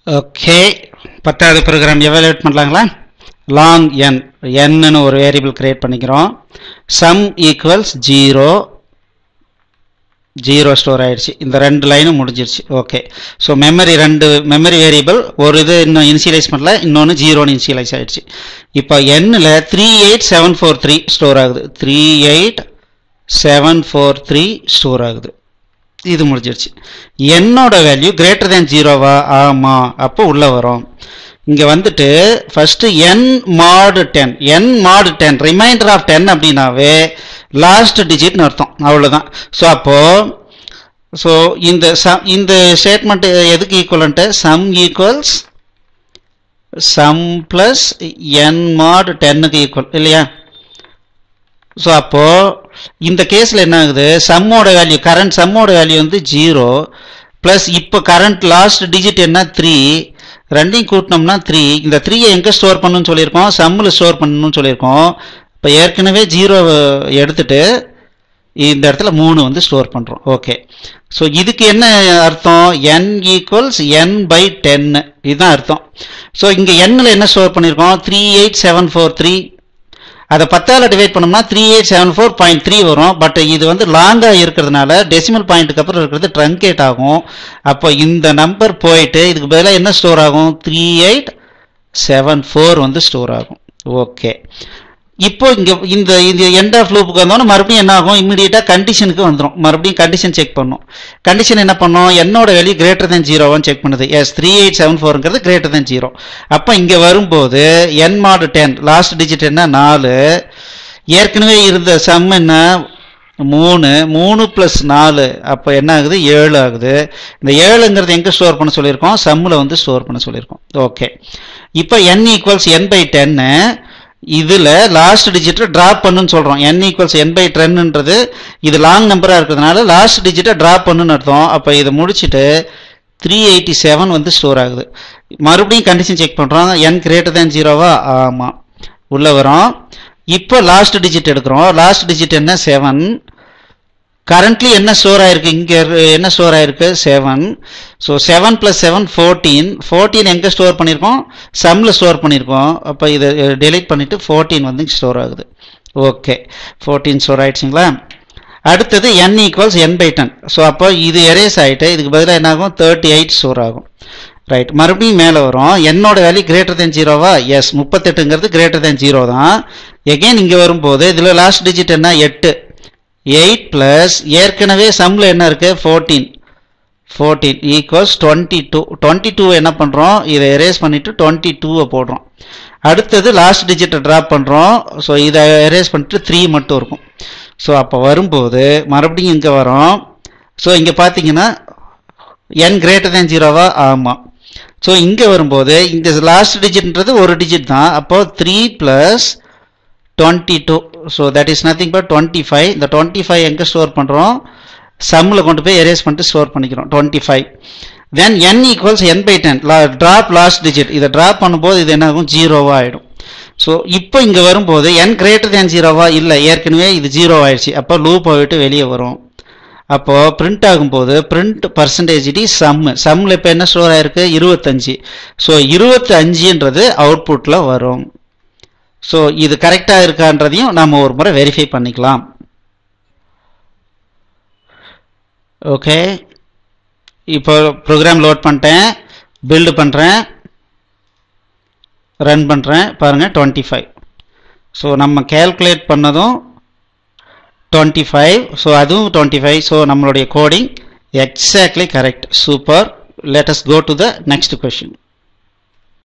okay பத்தாவது program evaluate பண்ணலாங்களா long n என்னன்னு ஒரு வேரியபிள் கிரியேட் பண்ணிக்கிறோம் sum equals zero zero store ஆயிடுச்சு இந்த ரெண்டு லைனும் முடிஞ்சிருச்சு ஓகே ஸோ மெமரி ரெண்டு மெமரி வேரியபிள் ஒரு இது இன்னும் இனிஷியலைஸ் பண்ணல இன்னொன்று ஜீரோன்னு இனிஷியலைஸ் ஆயிடுச்சு இப்போ எண்ணில் three eight seven four three store ஆகுது three eight seven four three store ஆகுது இது முடிஞ்சிருச்சு என்னோட வேல்யூ கிரேட்டர் தேன் ஜீரோவா ஆமாம் அப்போ உள்ளே வரும் இங்கே வந்துட்டு first N mod ten n mod ten remainder of ten அப்படின்னாவே லாஸ்ட் டிஜிட்னு அர்த்தம் அவ்வளோதான் ஸோ அப்போது ஸோ இந்த சம் இந்த ஸ்டேட்மெண்ட் எதுக்கு equivalent sum equals sum plus n mod டென்னுக்கு ஈக்குவல் இல்லையா ஸோ அப்போது இந்த கேஸில் என்ன ஆகுது சம்மோட வேல்யூ கரண்ட் சம்மோட வேல்யூ வந்து ஜீரோ ப்ளஸ் இப்போ கரண்ட் லாஸ்ட் டிஜிட் என்ன த்ரீ ரெண்டையும் கூட்டினோம்னா த்ரீ இந்த த்ரீயை எங்கே ஸ்டோர் பண்ணணும்னு சொல்லியிருக்கோம் சம்மில் ஸ்டோர் பண்ணணும்னு சொல்லியிருக்கோம் இப்போ ஏற்கனவே ஜீரோ எடுத்துட்டு இந்த இடத்துல மூணு வந்து ஸ்டோர் பண்ணுறோம் ஓகே ஸோ இதுக்கு என்ன அர்த்தம் என் ஈக்குவல்ஸ் என் பை டென்னு இதுதான் அர்த்தம் ஸோ இங்கே எண்ணில் என்ன ஸ்டோர் பண்ணியிருக்கோம் three eight seven four three அதை பத்தால் டிவைட் பண்ணோம்னா three eight seven four point three வரும் பட் இது வந்து லாங்காக இருக்கிறதுனால டெசிமல் பாயிண்ட்டுக்கு அப்புறம் இருக்கிறது ட்ரங்கேட் ஆகும் அப்போ இந்த நம்பர் போயிட்டு இதுக்கு பதிலாக என்ன ஸ்டோர் ஆகும் த்ரீ எயிட் செவன் ஃபோர் வந்து ஸ்டோர் ஆகும் ஓகே இப்போ இங்கே இந்த இந்த எண்ட் ஆஃப் லூப்புக்கு வந்தோன்னா மறுபடியும் என்ன ஆகும் இமீடியட்டாக கண்டிஷனுக்கு வந்துடும் மறுபடியும் கண்டிஷன் செக் பண்ணும் கண்டிஷன் என்ன பண்ணும் என்னோட வேல்யூ கிரேட்டர் தேன் ஜீரோவான்னு செக் பண்ணுது எஸ் த்ரீ எயிட் செவன் ஃபோருங்கிறது கிரேட்டர் தேன் ஜீரோ அப்போ இங்கே வரும்போது என் மாடு டென் லாஸ்ட் டிஜிட் என்ன நாலு ஏற்கனவே இருந்த சம் என்ன மூணு மூணு ப்ளஸ் நாலு அப்போ என்ன ஆகுது ஏழு ஆகுது இந்த ஏழுங்கிறது எங்கே ஸ்டோர் பண்ண சொல்லியிருக்கோம் சம்மில் வந்து ஸ்டோர் பண்ண சொல்லியிருக்கோம் ஓகே இப்போ என் ஈக்குவல்ஸ் என் பை டென்னு இதில் லாஸ்ட் டிஜிட்டை ட்ராப் பண்ணுன்னு சொல்கிறோம் என் ஈக்குவல்ஸ் என் பை டென்ன்றது இது லாங் நம்பராக இருக்கிறதுனால லாஸ்ட் டிஜிட்டை ட்ராப் பண்ணுன்னு அர்த்தம் அப்போ இதை முடிச்சுட்டு த்ரீ எயிட்டி செவன் வந்து ஸ்டோர் ஆகுது மறுபடியும் கண்டிஷன் செக் பண்ணுறோம் என் கிரேட்டர் தேன் ஜீரோவா ஆமாம் உள்ளே வரோம் இப்போ லாஸ்ட் டிஜிட் எடுக்கிறோம் லாஸ்ட் டிஜிட் என்ன செவன் கரண்ட்லி என்ன ஸ்டோர் ஆயிருக்கு இங்கே என்ன ஸ்டோர் ஆயிருக்கு seven so seven plus seven fourteen fourteen எங்கே ஸ்டோர் பண்ணியிருக்கோம் சம்மில் ஸ்டோர் பண்ணியிருக்கோம் அப்போ இதை டெலிட் பண்ணிவிட்டு ஃபோர்டீன் வந்து ஸ்டோர் ஆகுது ஓகே ஃபோர்டீன் ஸ்டோர் ஆயிடுச்சுங்களா அடுத்தது n equals n by ten so அப்போ இது எரேஸ் ஆகிட்டு இதுக்கு பதிலாக என்ன ஆகும் தேர்ட்டி எயிட் ஸ்டோர் ஆகும் ரைட் மறுபடியும் மேலே வரும் என்னோட வேல்யூ கிரேட்டர் தேன் ஜீரோவா எஸ் முப்பத்தெட்டுங்கிறது கிரேட்டர் தேன் ஜீரோ தான் எகெயின் இங்கே வரும்போது இதில் லாஸ்ட் டிஜிட் என்ன எட்டு எயிட் ப்ளஸ் ஏற்கனவே சம்மில் என்ன இருக்குது fourteen fourteen equals twenty two twenty two என்ன பண்ணுறோம் இதை எரேஸ் பண்ணிவிட்டு டுவெண்ட்டி டூவை போடுறோம் அடுத்தது லாஸ்ட் டிஜிட்டை ட்ராப் பண்ணுறோம் ஸோ இதை எரேஸ் பண்ணிட்டு த்ரீ மட்டும் இருக்கும் ஸோ அப்போ வரும்போது மறுபடியும் இங்கே வரோம் ஸோ இங்கே பார்த்தீங்கன்னா என் கிரேட்டர் தேன் ஜீரோவா ஆமாம் ஸோ இங்கே வரும்போது இந்த லாஸ்ட் டிஜிட்ன்றது ஒரு டிஜிட் தான் அப்போது three plus twenty two so that is nothing but twenty five இந்த டுவெண்ட்டி ஃபைவ் எங்கே ஸ்டோர் பண்ணுறோம் சம்மில் கொண்டு போய் எரேஸ் பண்ணிட்டு ஸ்டோர் பண்ணிக்கிறோம் twenty five then n equals n by ten drop last digit இதை ட்ராப் பண்ணும்போது இது என்ன ஆகும் ஜீரோவாக ஆகிடும் ஸோ இப்போ இங்கே வரும்போது என் கிரேட்டர் தேன் ஜீரோவா இல்லை ஏற்கனவே இது ஜீரோ ஆயிடுச்சு அப்போ லூப் விட்டு வெளியே வரும் அப்போது பிரிண்ட் ஆகும்போது பிரிண்ட் பர்சன்டேஜ் டி சம்மு சம்மில் இப்போ என்ன ஸ்டோர் ஆயிருக்கு இருபத்தஞ்சி ஸோ இருபத்தி அஞ்சுன்றது அவுட்புட்டில் வரும் ஸோ இது கரெக்டாக இருக்கான்றதையும் நாம் ஒரு முறை வெரிஃபை பண்ணிக்கலாம் ஓகே இப்போ ப்ரோக்ராம் லோட் பண்ணிட்டேன் பில்டு பண்ணுறேன் ரன் பண்ணுறேன் பாருங்கள் டுவெண்ட்டி ஃபைவ் ஸோ நம்ம கேல்குலேட் பண்ணதும் டுவெண்ட்டி ஃபைவ் ஸோ அதுவும் டுவெண்ட்டி ஃபைவ் ஸோ நம்மளுடைய coding exactly correct super let us go to the next question